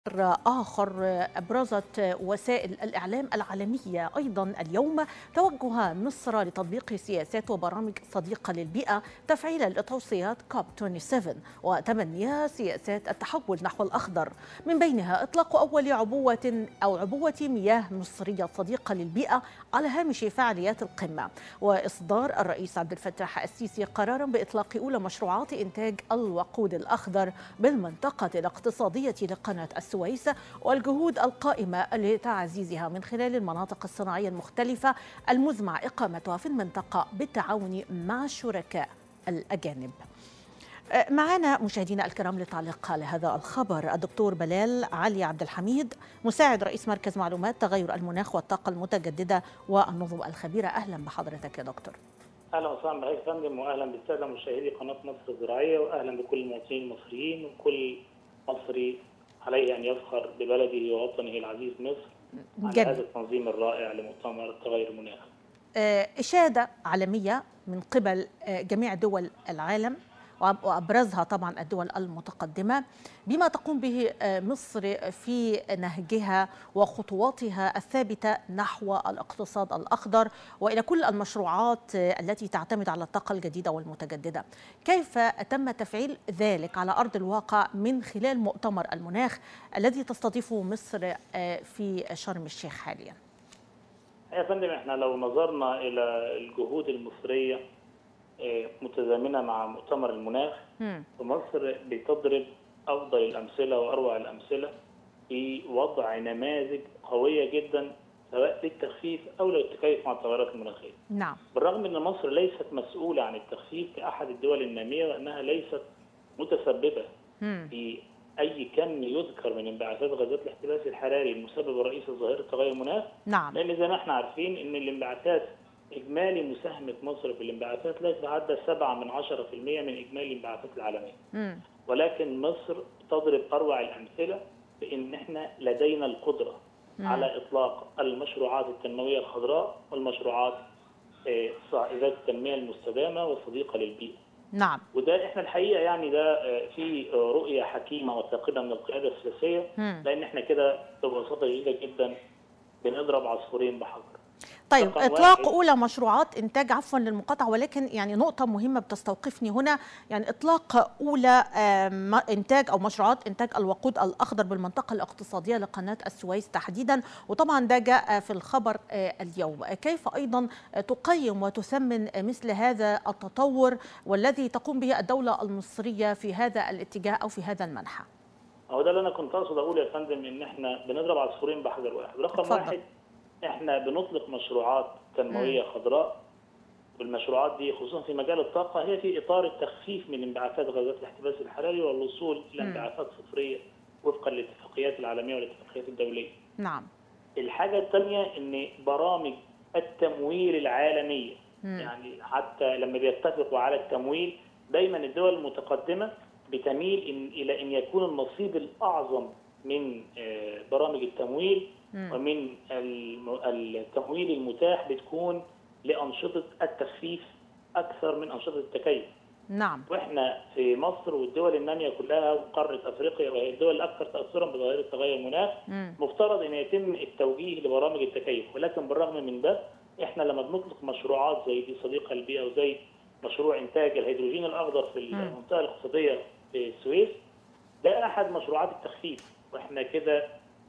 آخر أبرزت وسائل الإعلام العالمية أيضا اليوم توجه مصر لتطبيق سياسات وبرامج صديقة للبيئة تفعيلا لتوصيات كوب 27 وتبنيها سياسات التحول نحو الأخضر من بينها إطلاق أول عبوة أو عبوة مياه مصرية صديقة للبيئة على هامش فعاليات القمة وإصدار الرئيس عبد الفتاح السيسي قرارا بإطلاق أولى مشروعات إنتاج الوقود الأخضر بالمنطقة الاقتصادية لقناة السويس السويس والجهود القائمة لتعزيزها من خلال المناطق الصناعية المختلفة المزمع إقامتها في المنطقة بالتعاون مع الشركاء الأجانب معنا مشاهدينا الكرام للتعليق على هذا الخبر الدكتور بلال علي عبد الحميد مساعد رئيس مركز معلومات تغير المناخ والطاقة المتجددة والنظم الخبيرة أهلا بحضرتك يا دكتور اهلا وسهلا بحضرتك يا فندم واهلا بالساده مشاهدي قناه مصر الزراعيه واهلا بكل المواطنين المصريين وكل مصري عليه ان يفخر ببلده ووطنه العزيز مصر على جميل. هذا التنظيم الرائع لمؤتمر تغير المناخ. آه، إشادة عالمية من قبل آه، جميع دول العالم وأب- وأبرزها طبعا الدول المتقدمة بما تقوم به آه، مصر في نهجها وخطواتها الثابتة نحو الاقتصاد الأخضر وإلى كل المشروعات آه، التي تعتمد على الطاقة الجديدة والمتجددة كيف تم تفعيل ذلك على أرض الواقع من خلال مؤتمر المناخ الذي تستضيفه مصر آه، في شرم الشيخ حالياً يا فندم احنا لو نظرنا الى الجهود المصريه آه، متزامنه مع مؤتمر المناخ مم. فمصر بتضرب افضل الامثله واروع الامثله في وضع نماذج قويه جدا سواء للتخفيف او للتكيف مع التغيرات المناخيه. نعم بالرغم ان مصر ليست مسؤوله عن التخفيف كاحد الدول الناميه وانها ليست متسببه مم. في اي كم يذكر من انبعاثات غازات الاحتباس الحراري المسبب الرئيسي لظاهره تغير المناخ نعم لان زي ما احنا عارفين ان الانبعاثات اجمالي مساهمه مصر في الانبعاثات لا يتعدى 7 من 10% من اجمالي الانبعاثات العالميه مم. ولكن مصر تضرب اروع الامثله بان احنا لدينا القدره مم. على اطلاق المشروعات التنمويه الخضراء والمشروعات آه، ذات التنميه المستدامه والصديقه للبيئه نعم وده احنا الحقيقه يعني ده آه، في آه، رؤيه حكيمه وثاقبه من القياده السياسيه مم. لان احنا كده ببساطه شديده جدا بنضرب عصفورين بحجر طيب رقم اطلاق واحد. اولى مشروعات انتاج عفوا للمقاطعه ولكن يعني نقطه مهمه بتستوقفني هنا يعني اطلاق اولى آم، انتاج او مشروعات انتاج الوقود الاخضر بالمنطقه الاقتصاديه لقناه السويس تحديدا وطبعا ده جاء في الخبر آه، اليوم كيف ايضا تقيم وتثمن مثل هذا التطور والذي تقوم به الدوله المصريه في هذا الاتجاه او في هذا المنحى هو ده اللي انا كنت اقصد اقوله يا فندم ان احنا بنضرب عصفورين بحجر واحد رقم اتفضل. واحد احنا بنطلق مشروعات تنمويه خضراء والمشروعات دي خصوصا في مجال الطاقه هي في اطار التخفيف من انبعاثات غازات الاحتباس الحراري والوصول الى مم. انبعاثات صفريه وفقا للاتفاقيات العالميه والاتفاقيات الدوليه نعم الحاجة الثانية إن برامج التمويل العالمية مم. يعني حتى لما بيتفقوا على التمويل دايما الدول المتقدمة بتميل إن إلى أن يكون النصيب الأعظم من آه، برامج التمويل مم. ومن الم- التمويل المتاح بتكون لأنشطة التخفيف أكثر من أنشطة التكيف نعم واحنا في مصر والدول الناميه كلها وقاره افريقيا وهي الدول الاكثر تاثرا بظاهره تغير المناخ مم. مفترض ان يتم التوجيه لبرامج التكيف ولكن بالرغم من ده احنا لما بنطلق مشروعات زي دي صديقه للبيئه وزي مشروع انتاج الهيدروجين الاخضر في المنطقه الاقتصاديه في السويس ده احد مشروعات التخفيف واحنا كده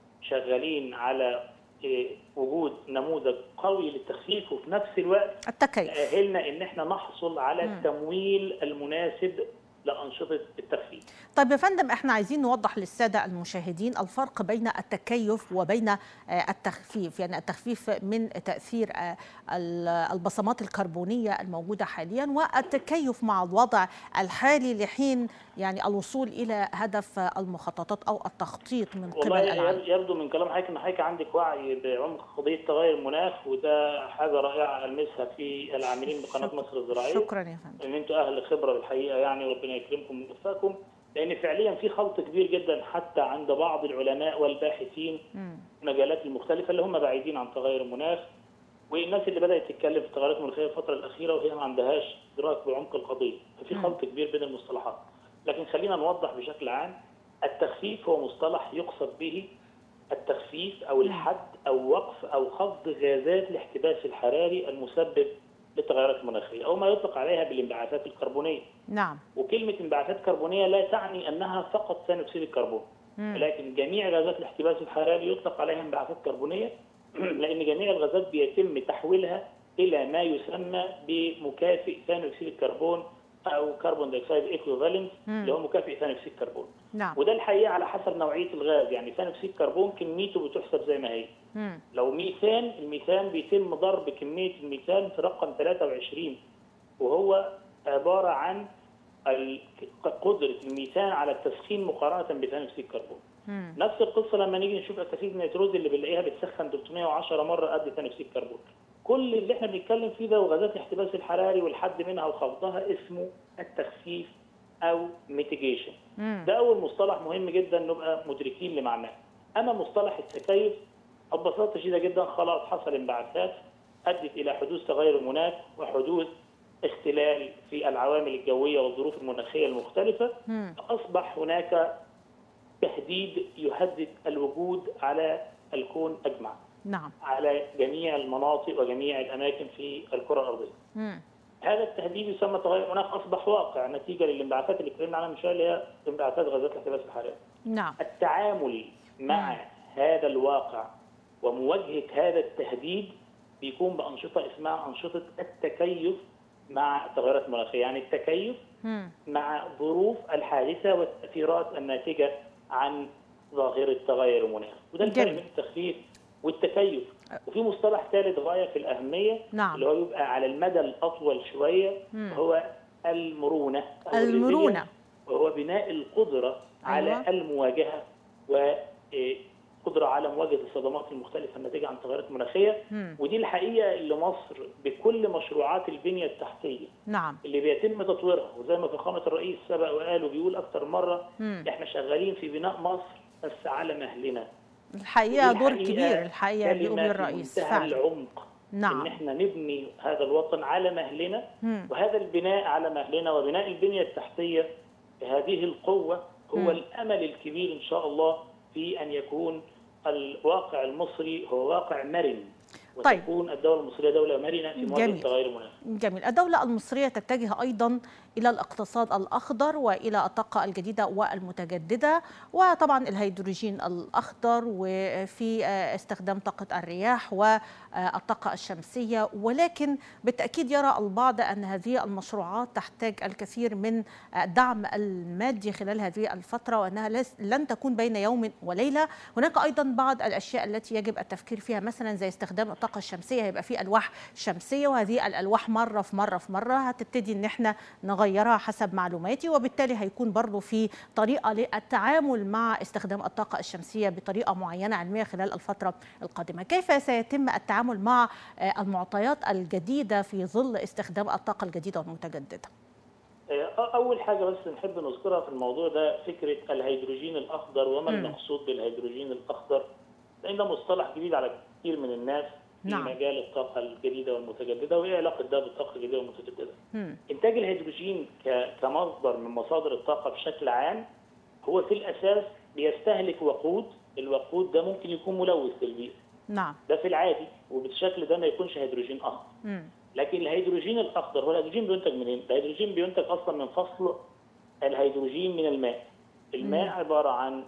شغالين على إيه، وجود نموذج قوي للتخفيف وفي نفس الوقت التكيف يأهلنا ان احنا نحصل على مم. التمويل المناسب لانشطه التخفيف. طيب يا فندم احنا عايزين نوضح للساده المشاهدين الفرق بين التكيف وبين آه، التخفيف يعني التخفيف من تاثير آه، ال- البصمات الكربونيه الموجوده حاليا والتكيف مع الوضع الحالي لحين يعني الوصول الى هدف المخططات او التخطيط من قبل والله العالم يبدو من كلام حضرتك ان حضرتك عندك وعي بعمق قضيه تغير المناخ وده حاجه رائعه المسها في العاملين بقناه مصر الزراعيه شكرا يا فندم ان انتوا اهل خبره بالحقيقه يعني وربنا يكرمكم ويوفقكم لان فعليا في خلط كبير جدا حتى عند بعض العلماء والباحثين مم. في المجالات المختلفه اللي هم بعيدين عن تغير المناخ والناس اللي بدات تتكلم في التغيرات المناخيه الفتره الاخيره وهي ما عندهاش ادراك بعمق القضيه ففي مم. خلط كبير بين المصطلحات لكن خلينا نوضح بشكل عام التخفيف هو مصطلح يقصد به التخفيف او الحد او وقف او خفض غازات الاحتباس الحراري المسبب للتغيرات المناخيه او ما يطلق عليها بالانبعاثات الكربونيه. نعم وكلمه انبعاثات كربونيه لا تعني انها فقط ثاني اكسيد الكربون. مم. لكن جميع غازات الاحتباس الحراري يطلق عليها انبعاثات كربونيه لان جميع الغازات بيتم تحويلها الى ما يسمى بمكافئ ثاني اكسيد الكربون او كربون دايوكسيد ايكوفالنت مم. اللي هو مكافئ ثاني اكسيد الكربون. نعم وده الحقيقه على حسب نوعيه الغاز يعني ثاني اكسيد الكربون كميته بتحسب زي ما هي. مم. لو ميثان الميثان بيتم ضرب كميه الميثان في رقم 23 وهو عباره عن ال- قدره الميثان على التسخين مقارنه بثاني اكسيد الكربون. مم. نفس القصه لما نيجي نشوف اكاسيد النيتروز اللي بنلاقيها بتسخن 310 مره قد ثاني اكسيد الكربون. كل اللي احنا بنتكلم فيه ده وغازات الاحتباس الحراري والحد منها وخفضها اسمه التخفيف او ميتيجيشن. مم. ده اول مصطلح مهم جدا نبقى مدركين لمعناه. اما مصطلح التكيف ببساطه شديده جدا خلاص حصل انبعاثات ادت الى حدوث تغير المناخ وحدوث اختلال في العوامل الجويه والظروف المناخيه المختلفه مم. اصبح هناك تهديد يهدد الوجود على الكون اجمع نعم على جميع المناطق وجميع الاماكن في الكره الارضيه. مم. هذا التهديد يسمى تغير المناخ اصبح واقع نتيجه للانبعاثات اللي اتكلمنا عنها من شويه اللي هي انبعاثات غازات الاحتباس الحراري. نعم التعامل مع هذا الواقع ومواجهه هذا التهديد بيكون بانشطه اسمها انشطه التكيف مع التغيرات المناخيه، يعني التكيف مم. مع ظروف الحادثه والتاثيرات الناتجه عن ظاهره تغير المناخ، وده الفرق جميل. بين التخفيف والتكيف. وفي مصطلح ثالث غايه في الاهميه نعم. اللي هو يبقى على المدى الاطول شويه مم. هو المرونه أو المرونة. resilience، وهو بناء القدره على أيوة. المواجهه وقدره على مواجهه الصدمات المختلفه الناتجه عن التغيرات المناخيه مم. ودي الحقيقه اللي مصر بكل مشروعات البنيه التحتيه نعم اللي بيتم تطويرها وزي ما فخامه الرئيس سبق وقال وبيقول اكتر مره مم. احنا شغالين في بناء مصر بس على مهلنا الحقيقة دور ودي كبير الحقيقة كلمة بيقوم في الرئيس منتهى فعلا العمق ان نعم احنا نبني هذا الوطن على مهلنا مم. وهذا البناء على مهلنا وبناء البنيه التحتيه بهذه القوه هو مم. الامل الكبير ان شاء الله في ان يكون الواقع المصري هو واقع مرن طيب. وتكون الدوله المصريه دوله مرنه في مواجهه جميل. التغير المناخي. جميل الدولة المصرية تتجه أيضا إلى الاقتصاد الأخضر وإلى الطاقة الجديدة والمتجددة وطبعا الهيدروجين الأخضر وفي استخدام طاقة الرياح والطاقة الشمسية ولكن بالتأكيد يرى البعض أن هذه المشروعات تحتاج الكثير من الدعم المادي خلال هذه الفترة وأنها لس- لن تكون بين يوم وليلة هناك أيضا بعض الأشياء التي يجب التفكير فيها مثلا زي استخدام الطاقة الشمسية هيبقى في ألواح شمسية وهذه الألواح مرة في مرة في مرة هتبتدي إن احنا نغيرها حسب معلوماتي وبالتالي هيكون برضو في طريقة للتعامل مع استخدام الطاقة الشمسية بطريقة معينة علمية خلال الفترة القادمة كيف سيتم التعامل مع آه، المعطيات الجديدة في ظل استخدام الطاقة الجديدة والمتجددة آه، اول حاجه بس نحب نذكرها في الموضوع ده فكره الهيدروجين الاخضر وما مم. المقصود بالهيدروجين الاخضر لان ده مصطلح جديد على كثير من الناس في نعم. مجال الطاقه الجديده والمتجدده وايه علاقه ده بالطاقه الجديده والمتجدده؟ مم. انتاج الهيدروجين ك- كمصدر من مصادر الطاقه بشكل عام هو في الاساس بيستهلك وقود، الوقود ده ممكن يكون ملوث للبيئه، نعم ده في العادي وبالشكل ده ما يكونش هيدروجين اخضر. مم. لكن الهيدروجين الاخضر هو الهيدروجين بينتج منين؟ الهيدروجين بينتج اصلا من فصل الهيدروجين من الماء. الماء مم. عباره عن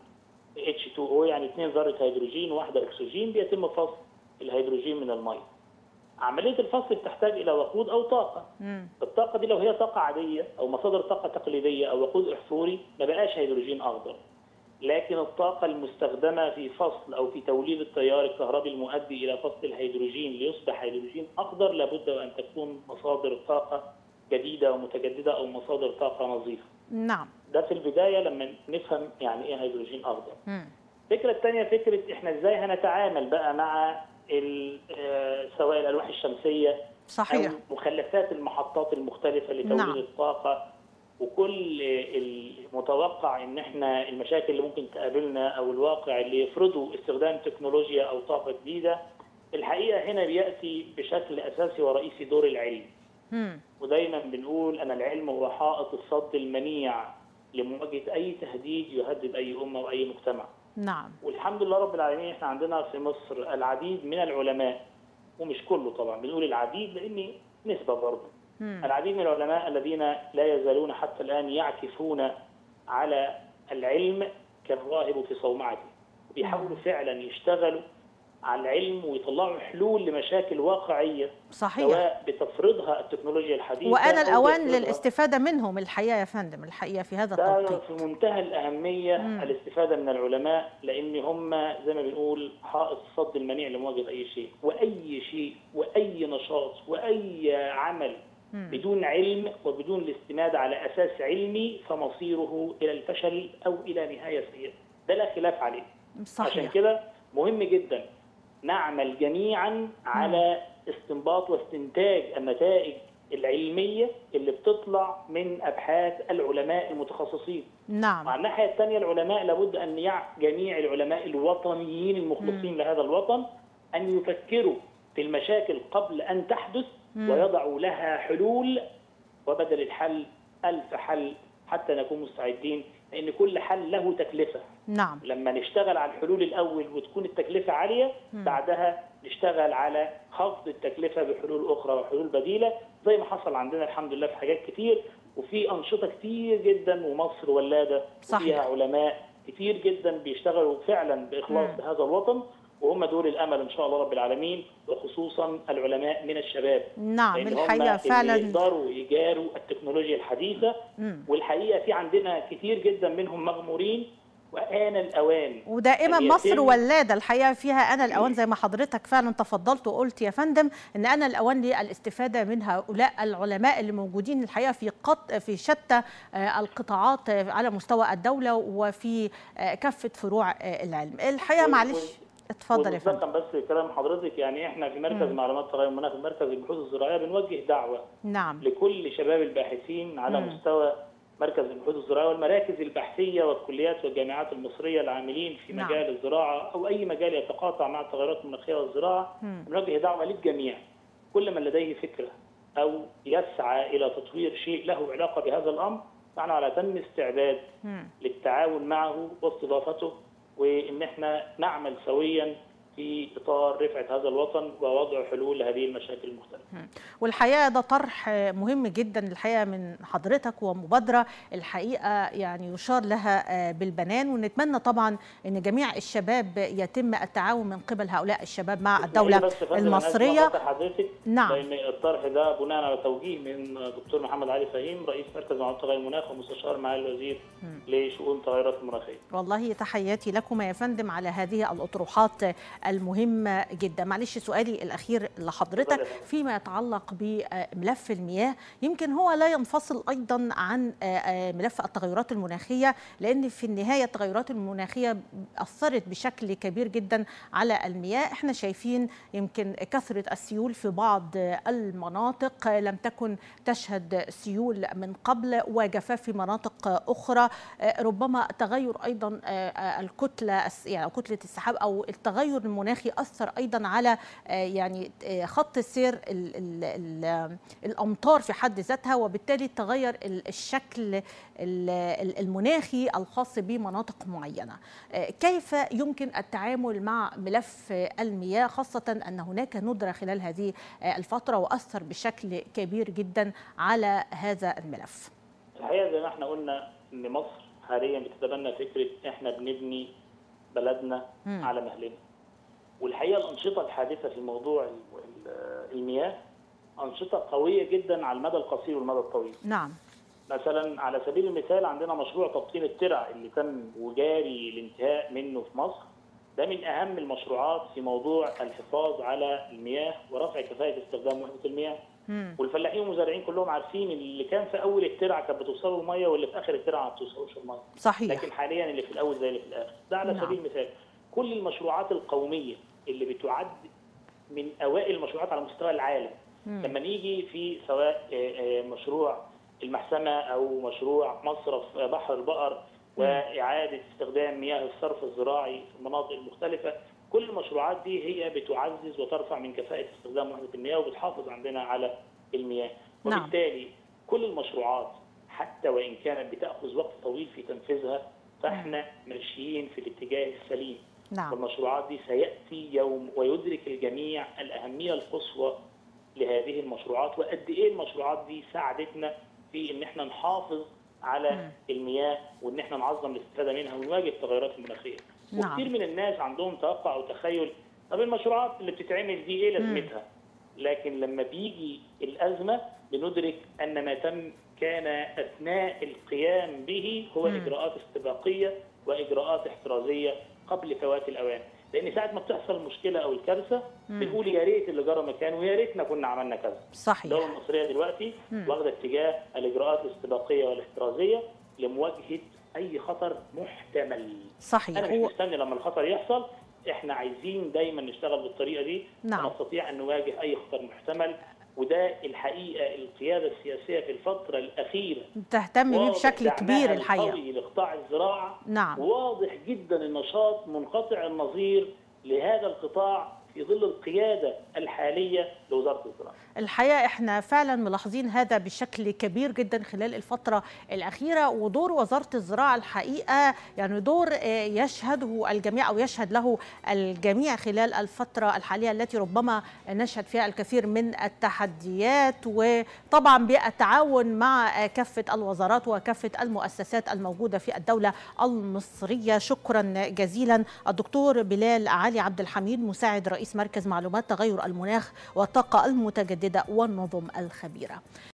H2O يعني اثنين ذره هيدروجين واحده اكسجين بيتم فصل الهيدروجين من الميه. عمليه الفصل بتحتاج الى وقود او طاقه. مم. الطاقه دي لو هي طاقه عاديه او مصادر طاقه تقليديه او وقود احفوري ما بقاش هيدروجين اخضر. لكن الطاقة المستخدمة في فصل أو في توليد التيار الكهربي المؤدي إلى فصل الهيدروجين ليصبح هيدروجين أخضر لابد وأن تكون مصادر طاقة جديدة ومتجددة أو مصادر طاقة نظيفة. نعم ده في البداية لما نفهم يعني إيه هيدروجين أخضر. مم. الفكرة الثانية فكرة إحنا إزاي هنتعامل بقى مع ال- آه، سواء الألواح الشمسية صحيح أو مخلفات المحطات المختلفة لتوليد نعم. الطاقة وكل المتوقع ان احنا المشاكل اللي ممكن تقابلنا او الواقع اللي يفرضوا استخدام تكنولوجيا او طاقة جديدة الحقيقة هنا بيأتي بشكل أساسي ورئيسي دور العلم مم. ودايما بنقول أن العلم هو حائط الصد المنيع لمواجهه اي تهديد يهدد اي امه واي مجتمع. نعم والحمد لله رب العالمين احنا عندنا في مصر العديد من العلماء ومش كله طبعا بنقول العديد لان نسبه برضه مم. العديد من العلماء الذين لا يزالون حتى الان يعكفون على العلم كالراهب في صومعته وبيحاولوا فعلا يشتغلوا على العلم ويطلعوا حلول لمشاكل واقعيه صحيح سواء بتفرضها التكنولوجيا الحديثه وآن أو الأوان بتفرضها- للاستفادة منهم الحقيقة يا فندم الحقيقة في هذا ده التوقيت في منتهى الأهمية مم. الاستفادة من العلماء لأن هم زي ما بنقول حائط الصد المنيع لمواجهة أي شيء وأي شيء وأي نشاط وأي عمل مم. بدون علم وبدون الاستناد على أساس علمي فمصيره إلى الفشل أو إلى نهاية سيئة ده لا خلاف عليه عشان صحيح كده مهم جدا نعمل جميعا على استنباط واستنتاج النتائج العلمية اللي بتطلع من أبحاث العلماء المتخصصين وعلى نعم الناحية الثانية العلماء لابد أن يع جميع العلماء الوطنيين المخلصين لهذا الوطن أن يفكروا في المشاكل قبل أن تحدث مم. ويضعوا لها حلول وبدل الحل ألف حل حتى نكون مستعدين لأن كل حل له تكلفة نعم لما نشتغل على الحلول الأول وتكون التكلفة عالية بعدها نشتغل على خفض التكلفة بحلول أخرى وحلول بديلة زي ما حصل عندنا الحمد لله في حاجات كتير وفي أنشطة كتير جدا ومصر ولادة صحيح. وفيها علماء كتير جدا بيشتغلوا فعلا بإخلاص مم. بهذا الوطن وهم دول الأمل إن شاء الله رب العالمين وخصوصا العلماء من الشباب نعم لأن هم الحقيقة اللي فعلا يقدروا يجاروا التكنولوجيا الحديثة مم. والحقيقة في عندنا كتير جدا منهم مغمورين وآن الأوان ودائما أن مصر يتم- ولاده الحقيقه فيها انا الاوان زي ما حضرتك فعلا تفضلت وقلت يا فندم ان انا الاوان للاستفاده من هؤلاء العلماء اللي موجودين الحقيقه في قط في شتى آه، القطاعات آه، على مستوى الدوله وفي آه، كافه فروع آه، العلم الحقيقه وال- معلش وال- اتفضل يا فندم ومطلقا بس كلام حضرتك يعني احنا في مركز مم. معلومات تغير المناخ مركز البحوث الزراعيه بنوجه دعوه نعم لكل شباب الباحثين على مم. مستوى مركز البحوث الزراعيه والمراكز البحثيه والكليات والجامعات المصريه العاملين في نعم. مجال الزراعه او اي مجال يتقاطع مع التغيرات المناخيه والزراعه مم. بنوجه دعوه للجميع كل من لديه فكره او يسعى الى تطوير شيء له علاقه بهذا الامر نحن على تم استعداد مم. للتعاون معه واستضافته وان احنا نعمل سويا في اطار رفعه هذا الوطن ووضع حلول لهذه المشاكل المختلفه. والحقيقه ده طرح مهم جدا الحقيقه من حضرتك ومبادره الحقيقه يعني يشار لها بالبنان ونتمنى طبعا ان جميع الشباب يتم التعاون من قبل هؤلاء الشباب مع الدوله بس يا فندم أنا المصريه لازم أقاطع حضرتك نعم. لان الطرح ده بناء على توجيه من دكتور محمد علي فهيم رئيس مركز معلومات تغير المناخ ومستشار معالي الوزير لشؤون التغيرات المناخيه. والله تحياتي لكم يا فندم على هذه الاطروحات المهمه جدا معلش سؤالي الاخير لحضرتك اتفضل يا فندم. فيما يتعلق بملف المياه يمكن هو لا ينفصل ايضا عن ملف التغيرات المناخيه لان في النهايه التغيرات المناخيه اثرت بشكل كبير جدا على المياه احنا شايفين يمكن كثره السيول في بعض المناطق لم تكن تشهد سيول من قبل وجفاف في مناطق اخرى ربما تغير ايضا الكتله يعني كتله السحاب او التغير المناخي اثر ايضا على يعني خط سير ال ال ال الامطار في حد ذاتها وبالتالي تغير الشكل المناخي الخاص بمناطق معينه كيف يمكن التعامل مع ملف المياه خاصه ان هناك ندره خلال هذه الفتره واثر بشكل كبير جدا على هذا الملف الحقيقه زي ما احنا قلنا ان مصر حاليا بتتبنى فكره احنا بنبني بلدنا مم. على مهلنا والحقيقه الانشطه الحادثه في موضوع المياه انشطه قويه جدا على المدى القصير والمدى الطويل نعم مثلا على سبيل المثال عندنا مشروع تبطين الترع اللي تم وجاري الانتهاء منه في مصر ده من اهم المشروعات في موضوع الحفاظ على المياه ورفع كفاءه استخدام وحده المياه مم. والفلاحين والمزارعين كلهم عارفين اللي كان في اول الترعه كانت بتوصله الميه واللي في اخر الترعه ما بتوصلوش الميه صحيح لكن حاليا اللي في الاول زي اللي في الاخر ده على نعم. سبيل المثال كل المشروعات القوميه اللي بتعد من اوائل المشروعات على مستوى العالم مم. لما نيجي في سواء آه، آه، مشروع المحسمه او مشروع مصرف آه، بحر البقر واعاده استخدام مياه الصرف الزراعي في المناطق المختلفه كل المشروعات دي هي بتعزز وترفع من كفاءه استخدام وحده المياه وبتحافظ عندنا على المياه نعم. وبالتالي كل المشروعات حتى وان كانت بتاخذ وقت طويل في تنفيذها فاحنا ماشيين في الاتجاه السليم نعم والمشروعات دي سياتي يوم ويدرك الجميع الاهميه القصوى لهذه المشروعات وقد ايه المشروعات دي ساعدتنا في ان احنا نحافظ على مم. المياه وان احنا نعظم الاستفاده منها ونواجه التغيرات المناخيه. نعم. وكثير من الناس عندهم توقع او تخيل طب المشروعات اللي بتتعمل دي ايه لازمتها؟ لكن لما بيجي الازمه بندرك ان ما تم كان اثناء القيام به هو مم. اجراءات استباقيه واجراءات احترازيه قبل فوات الاوان، لان ساعه ما بتحصل مشكله او الكارثه مم. بنقول يا ريت اللي جرى مكانه ويا ريتنا كنا عملنا كذا. صحيح الدوله المصريه دلوقتي مم. واخده اتجاه الاجراءات الاستباقيه والاحترازيه لمواجهه اي خطر محتمل. صحيح انا مش و- مستني لما الخطر يحصل احنا عايزين دايما نشتغل بالطريقه دي نعم. ونستطيع ان نواجه اي خطر محتمل وده الحقيقه القياده السياسيه في الفتره الاخيره تهتم بيه واضح بشكل دعمها كبير الحقيقه القوي لقطاع الزراعه نعم واضح جدا النشاط منقطع النظير لهذا القطاع في ظل القياده الحاليه لوزاره الزراعه. الحقيقه احنا فعلا ملاحظين هذا بشكل كبير جدا خلال الفتره الاخيره ودور وزاره الزراعه الحقيقه يعني دور آه، يشهده الجميع او يشهد له الجميع خلال الفتره الحاليه التي ربما نشهد فيها الكثير من التحديات وطبعا بالتعاون مع آه، كافه الوزارات وكافه المؤسسات الموجوده في الدوله المصريه شكرا جزيلا الدكتور بلال علي عبد الحميد مساعد رئيس مركز معلومات تغير المناخ والطاقه المتجدده والنظم الخبيره